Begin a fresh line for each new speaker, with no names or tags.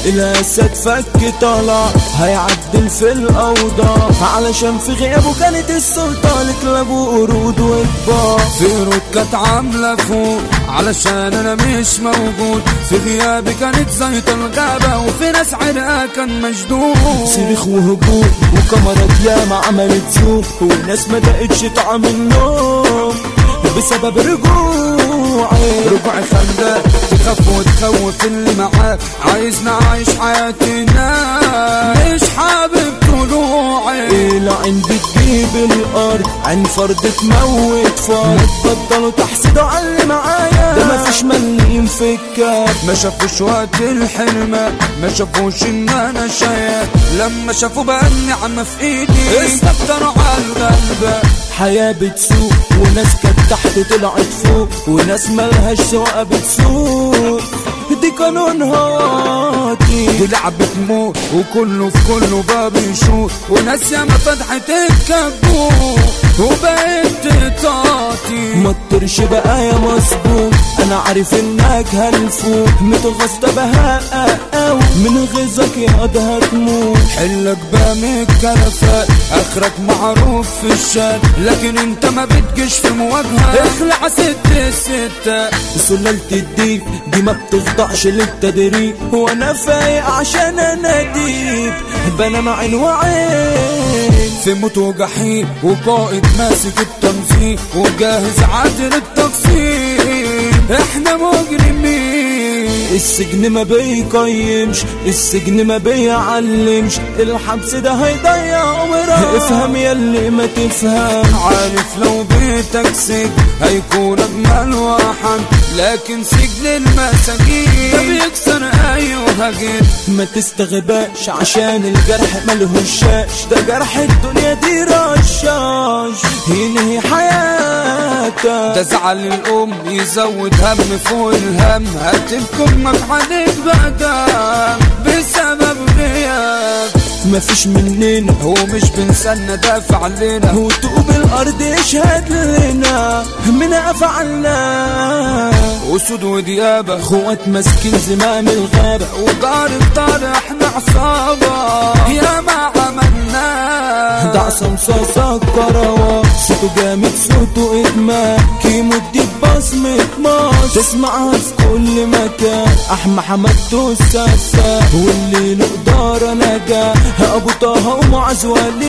الاسد فك طلع هيعدل في الاوضاع علشان في غيابه كانت السلطة لكلاب وقرود وكبار
في رود كانت عاملة فوق علشان انا مش موجود في غيابي كانت زيطة الغابة وفي ناس عرقها كان مشدود
صريخ وهجوم وكاميرات ياما عملت زوم وناس ما دقتش طعم النوم بسبب رجوعي
ربع خلاك تخاف وتخوف اللي معاك عايزنا عايش حياتنا مش حابب طلوعي
العين بتجيب الارض عين فرد تموت فرد بطلوا تحسدوا على اللي معايا ده مفيش مليم في الكاب
ما شافوش وقت الحرمة ما شافوش ان انا شايف لما شافوا بقى النعمة في ايدي استكتروا على الغلبة
حياة بتسوق وناس كانت تحت طلعت فوق وناس ملهاش سواقة بتسوق دي قانونها واطي
دي لعبة موت وكله في كله بقى بيشوط وناس ياما فتحت الكبوت وبقيت تعطي
ما تطرش بقى يا مظبوط انا عارف انك هنفوت متغصب بهاء او من غيظك يا ده هتموت
حلك بقى من الكلفات اخرك معروف في الشات لكن انت ما بتجيش في مواجهة اخلع ست الستة
سلالة الديب دي ما بتخضعش للتدريب وانا فايق عشان انا ديب بنام عين وعين
في موت وجحيم وقائد ماسك التنظيم وجاهز عادل التقسيم احنا مجرمين
السجن ما بيقيمش السجن ما بيعلمش الحبس ده هيضيع عمرك افهم يلي ما تفهم
عارف لو بيتك سجن هيكون اجمل واحد لكن سجن المساجين ده بيكسر ايوه جد
ما تستغباش عشان الجرح ملهوش شاش ده جرح الدنيا دي رشاش ينهي حياتك
ده زعل الام يزود هم فوق الهم هتبكي امك عليك بعدها بسبب غياب
مفيش مننا
هو مش بنسى دافع علينا
وطوب الارض يشهد لنا من افعلنا
اسود وديابه
اخوات ماسكين زمام الغابة
وجار الطار احنا عصابه يا ما عملنا
ده عصام صاصة كروات صوته جامد صوته ادمان كيمو اديك بصمة ماس تسمعها في كل مكان احمى حمد الساسة واللي له قدارة نجا ابو طه ومعز ولي